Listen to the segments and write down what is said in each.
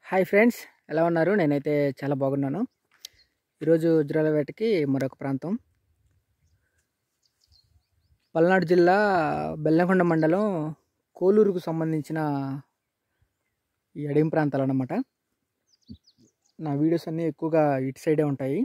hi friends ఎలా ఉన్నారు నేనైతే చాలా బాగున్నాను ఈరోజు ఉజ్రాల వేటకి మరొక ప్రాంతం పల్నాడు జిల్లా బెల్లంకొండ మండలం కోలూరుకు సంబంధించిన ఈ అడవి ప్రాంతాలు అన్నమాట నా వీడియోస్ అన్నీ ఎక్కువగా ఇటు సైడే ఉంటాయి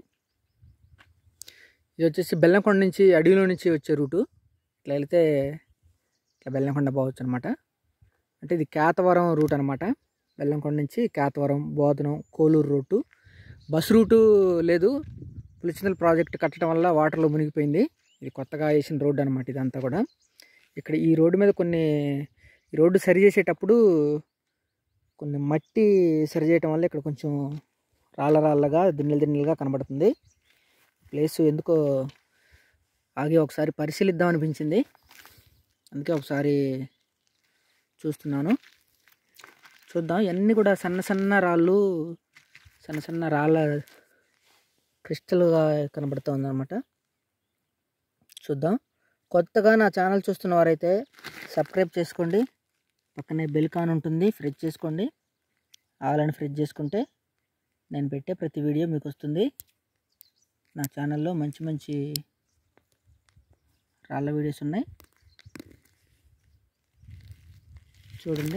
ఇది వచ్చేసి బెల్లంకొండ నుంచి అడవిలో నుంచి వచ్చే రూటు ఇట్లా వెళితే ఇట్లా బెల్లంకొండ పోవచ్చు అనమాట అంటే ఇది కేతవరం రూట్ అనమాట బెల్లంకొండ నుంచి Ketavaram Bodhanam Koluru route bus route లేదు పులిచింతల ప్రాజెక్ట్ కట్టడం వల్ల వాటర్లో మునిగిపోయింది ఇది కొత్తగా వేసిన రోడ్డు అనమాట ఇదంతా కూడా ఇక్కడ ఈ రోడ్డు మీద కొన్ని ఈ రోడ్డు సరి చేసేటప్పుడు కొన్ని మట్టి సరి చేయటం వల్ల ఇక్కడ కొంచెం రాళ్ళ రాళ్ళగా దిన్నెలు దిన్నెలుగా కనబడుతుంది ప్లేస్ ఎందుకో ఆగి ఒకసారి పరిశీలిద్దాం అనిపించింది అందుకే ఒకసారి చూస్తున్నాను చూద్దాం ఇవన్నీ కూడా సన్న సన్న రాళ్ళు సన్న సన్న రాళ్ళ క్రిస్టల్గా కనబడుతుంది అనమాట చూద్దాం కొత్తగా నా ఛానల్ చూస్తున్న వారైతే సబ్స్క్రైబ్ చేసుకోండి పక్కనే బెల్ కాన్ ఉంటుంది ఫ్రిడ్జ్ చేసుకోండి ఆలని ఫ్రిడ్జ్ చేసుకుంటే నేను పెట్టే ప్రతి వీడియో మీకు వస్తుంది నా ఛానల్లో మంచి మంచి రాళ్ళ వీడియోస్ ఉన్నాయి చూడండి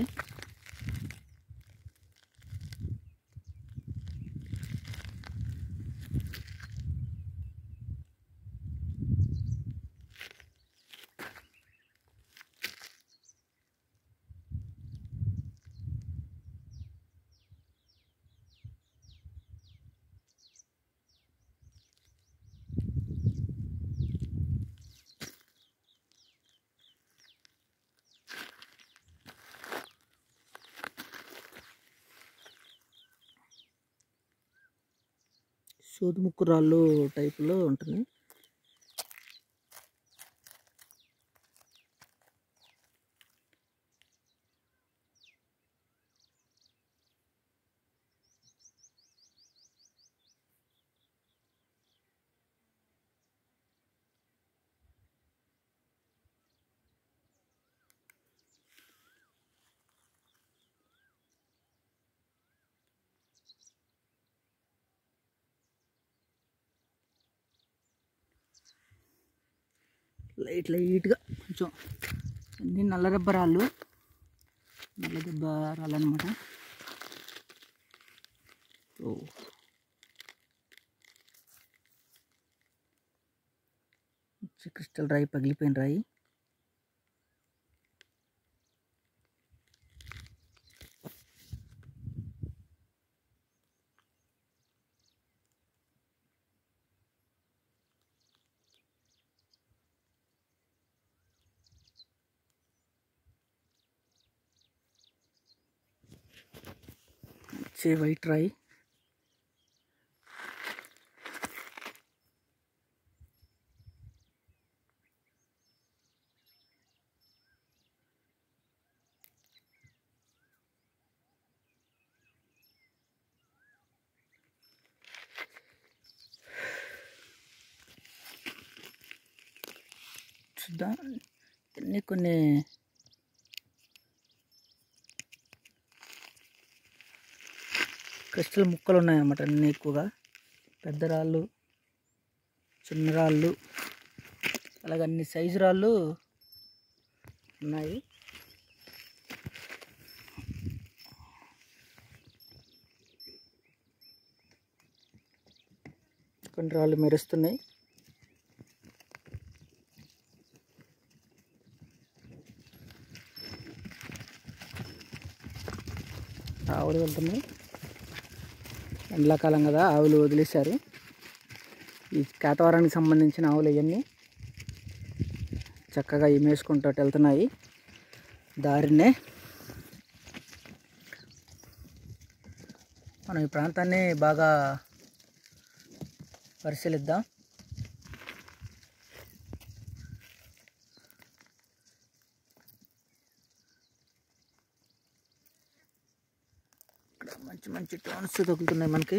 సూదిముక్కు రాళ్ళు టైపులో ఉంటుంది లైట్ లైట్గా కొంచెం అన్ని నల్ల దెబ్బ రాళ్ళు నల్ల దెబ్బ రాళ్ళు అనమాట ఓ మంచి క్రిస్టల్ రాయి పగిలిపోయిన రాయి మంచి వైట్ రాయి చూద్దాం ఇన్ని కొన్ని క్రిస్టల్ ముక్కలు ఉన్నాయన్నమాట అన్నీ ఎక్కువగా పెద్ద రాళ్ళు చిన్న రాళ్ళు అలాగే అన్ని సైజు రాళ్ళు ఉన్నాయి కొన్ని రాళ్ళు మెరుస్తున్నాయి ఆవులు వెళ్తున్నాయి ఎండాకాలం కదా ఆవులు వదిలేశారు ఈ కేతవరానికి సంబంధించిన ఆవులు ఇవన్నీ చక్కగా ఇమేసుకుంటూ వెళ్తున్నాయి దారినే మనం ఈ ప్రాంతాన్ని బాగా పరిశీలిద్దాం ఇక్కడ మంచి మంచి టోన్స్ తగులుతున్నాయి మనకి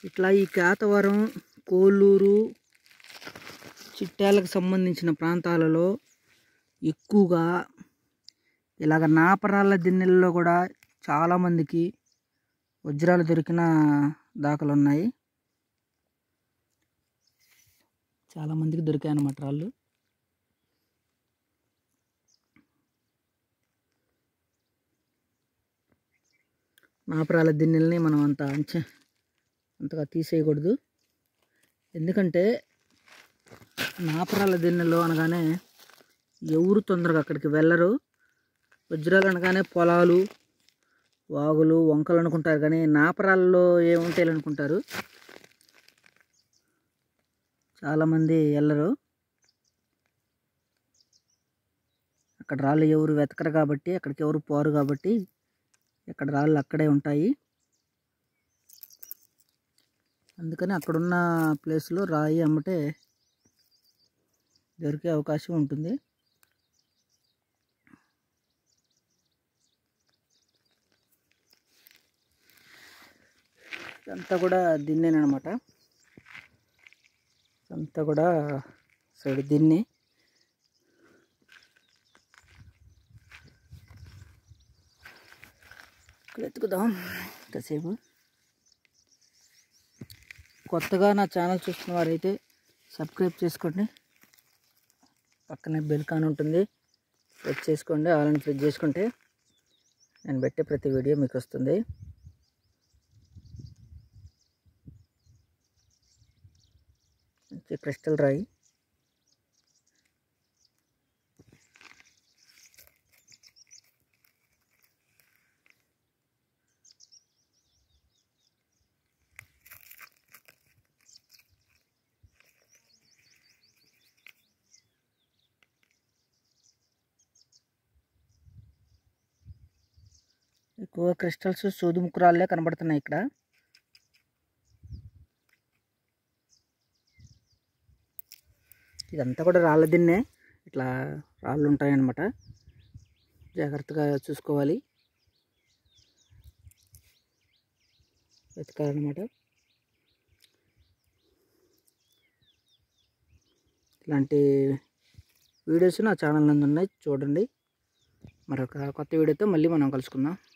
ఇట్లా ఈ కేతవరం కోల్లూరు చిట్యాలకు సంబంధించిన ప్రాంతాలలో ఎక్కువగా ఇలాగ నాపరాళ్ళ దిన్నెల్లో కూడా చాలామందికి వజ్రాలు దొరికిన దాఖలు ఉన్నాయి చాలామందికి దొరికాయి అన్నమాట రాళ్ళు నాపరాల దిన్నెల్ని మనం అంత అంచ అంతగా తీసేయకూడదు ఎందుకంటే నాపరాల దిన్నెలు అనగానే ఎవరు తొందరగా అక్కడికి వెళ్ళరు వజ్రాలు అనగానే పొలాలు వాగులు వంకలు అనుకుంటారు కానీ నాపరాల్లో ఏముంటాయి అనుకుంటారు చాలామంది వెళ్ళరు అక్కడ రాళ్ళు ఎవరు వెతకరు కాబట్టి అక్కడికి ఎవరు పోరు కాబట్టి ఇక్కడ రాళ్ళు అక్కడే ఉంటాయి అందుకని అక్కడున్న ప్లేస్లో రాయి అమ్మటే దొరికే అవకాశం ఉంటుంది ఇదంతా కూడా దిన్నేనమాట అంతా కూడా సైడ్ దిన్నే ఇక్కడ ఎత్తుకుదాం కాసేపు కొత్తగా నా ఛానల్ చూస్తున్న వారైతే సబ్స్క్రైబ్ చేసుకోండి పక్కనే బెల్ కాన్ ఉంటుంది ప్రెస్ చేసుకోండి ఆల్ ప్రెస్ చేసుకుంటే నేను పెట్టే ప్రతి వీడియో మీకు వస్తుంది మంచి క్రిస్టల్ రాయి ఎక్కువ క్రిస్టల్స్ సూది ముక్కురాళ్ళే కనబడుతున్నాయి ఇక్కడ ఇదంతా కూడా రాళ్ళ దిన్నే ఇట్లా రాళ్ళు ఉంటాయన్నమాట జాగ్రత్తగా చూసుకోవాలి వెతకాలన్నమాట ఇలాంటి వీడియోస్ నా ఛానల్ నందు ఉన్నాయి చూడండి మరొక కొత్త వీడియోతో మళ్ళీ మనం కలుసుకుందాం